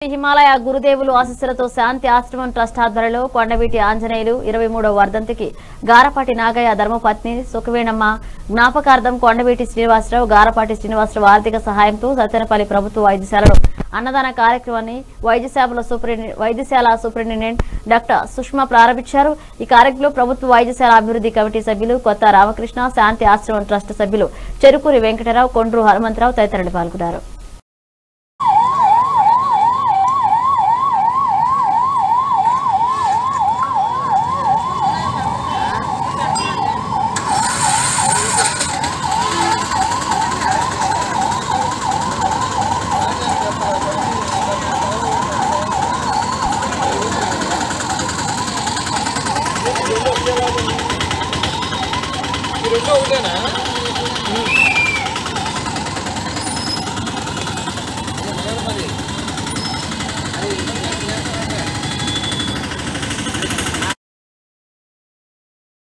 హిమాలయ గురుదేవులు ఆశీస్సులతో శాంతి ఆశ్రమం ట్రస్ట్ ఆధ్వర్యంలో కొండవీటి ఆంజనేయులు ఇరవై మూడవ వర్ధంతికి గారపాటి నాగయ్య ధర్మపత్ని సుఖవేణమ్మ జ్ఞాపకార్థం కొండవీటి శ్రీనివాసరావు గారపాటి శ్రీనివాసరావు ఆర్థిక సహాయంతో సత్యనపల్లి ప్రభుత్వ వైద్యశాలలో అన్నదాన కార్యక్రమాన్ని వైద్యశాల సూపరింటెండెంట్ వైద్యశాల సూపరింటెండెంట్ డాక్టర్ సుష్మా ప్రారంభించారు ఈ కార్యక్రమంలో ప్రభుత్వ వైద్యశాల అభివృద్ధి కమిటీ సభ్యులు కొత్త రామకృష్ణ శాంతి ఆశ్రమం ట్రస్ట్ సభ్యులు చెరుకూరి వెంకటరావు కొండ్రు హనుమంతరావు తదితరులు పాల్గొన్నారు ఈ రెండు ఒకటేనా మరి